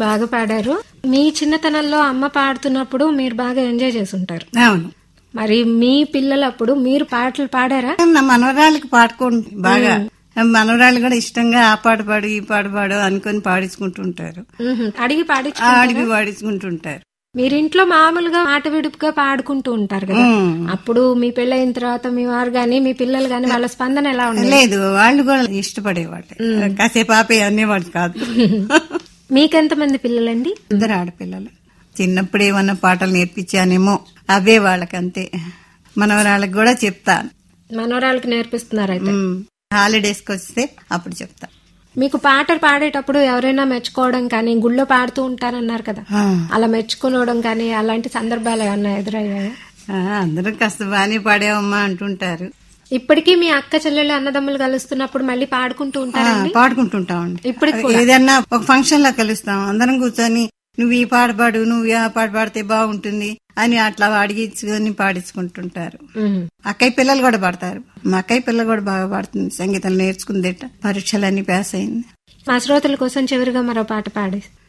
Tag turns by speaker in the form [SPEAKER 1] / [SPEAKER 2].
[SPEAKER 1] బాగా పాడారు మీ చిన్నతనంలో అమ్మ పాడుతున్నప్పుడు మీరు బాగా ఎంజాయ్ చేసి ఉంటారు
[SPEAKER 2] అవును
[SPEAKER 1] మరి మీ పిల్లలప్పుడు మీరు పాటలు పాడారా
[SPEAKER 2] నా మనవరాళ్ళకి పాడుకోండి బాగా మనవరాళ్ళు కూడా ఇష్టంగా ఆ పాట పాడు ఈ పాట పాడు అనుకొని పాడించుకుంటుంటారు
[SPEAKER 1] మ్హూ. అడిగి పాడి
[SPEAKER 2] ఆడికి పాడించుకుంటుంటారు
[SPEAKER 1] మీరింట్లో మామూలుగా మాట విడుపుగా పాడుకుంటూ ఉంటారు కదా
[SPEAKER 2] మ్మ్.
[SPEAKER 1] అప్పుడు మీ పెళ్ళైన తర్వాత మీ వారు గాని మీ పిల్లలు గాని వాళ్ళ స్పందన ఎలా ఉంది
[SPEAKER 2] లేదు వాళ్ళు కూడా ఇష్టపడేవాళ్ళే కాసేపు ఆపే అనేవాడు కాదు
[SPEAKER 1] మీకెంత మంది పిల్లలండి
[SPEAKER 2] ఇద్దరు ఆడపిల్లలు చిన్నప్పుడు ఏమన్నా పాటలు నేర్పించానేమో అవే వాళ్ళకంతే మనవరాళ్ళకి కూడా చెప్తాను
[SPEAKER 1] మనవరాళ్ళకి నేర్పిస్తున్నారు అయితే
[SPEAKER 2] హాలిడేస్కి వస్తే అప్పుడు చెప్తా
[SPEAKER 1] మీకు పాటలు పాడేటప్పుడు ఎవరైనా మెచ్చుకోవడం కానీ గుళ్ళో పాడుతూ ఉంటారన్నారు కదా
[SPEAKER 2] ఆ.
[SPEAKER 1] అలా మెచ్చుకోవడం కానీ అలాంటి సందర్భాలు ఏమన్నా ఎదురయ్యాయా
[SPEAKER 2] ఆ, అందరూ కాస్త బాగానే పాడావమ్మా అంటుంటారు
[SPEAKER 1] ఇప్పటికీ మీ అక్క చెల్లెళ్ళు అన్నదమ్ములు కలుస్తున్నప్పుడు మళ్ళీ పాడుకుంటూ
[SPEAKER 2] ఆ,
[SPEAKER 1] ఉంటారండి
[SPEAKER 2] పాడుకుంటుంటామండి
[SPEAKER 1] ఇప్పటికి
[SPEAKER 2] ఏదన్నా ఒక ఫంక్షన్ లో కలుస్తాం అందరం కూర్చొని నువ్వు ఈ పాట పాడు నువ్వు ఆ పాట పాడితే బాగుంటుంది అని అట్లా అడిగించుకొని పాడించుకుంటుంటారు
[SPEAKER 1] మ్మ్.
[SPEAKER 2] అక్కయ్య పిల్లలు కూడా పాడతారు మా అక్కయ్య పిల్లలు కూడా బాగా పాడుతుంది సంగీతం నేర్చుకుందేట పరీక్షలన్నీ పాస్ అయింది
[SPEAKER 1] మా శ్రోతల కోసం చివరిగా మరో పాట పాడి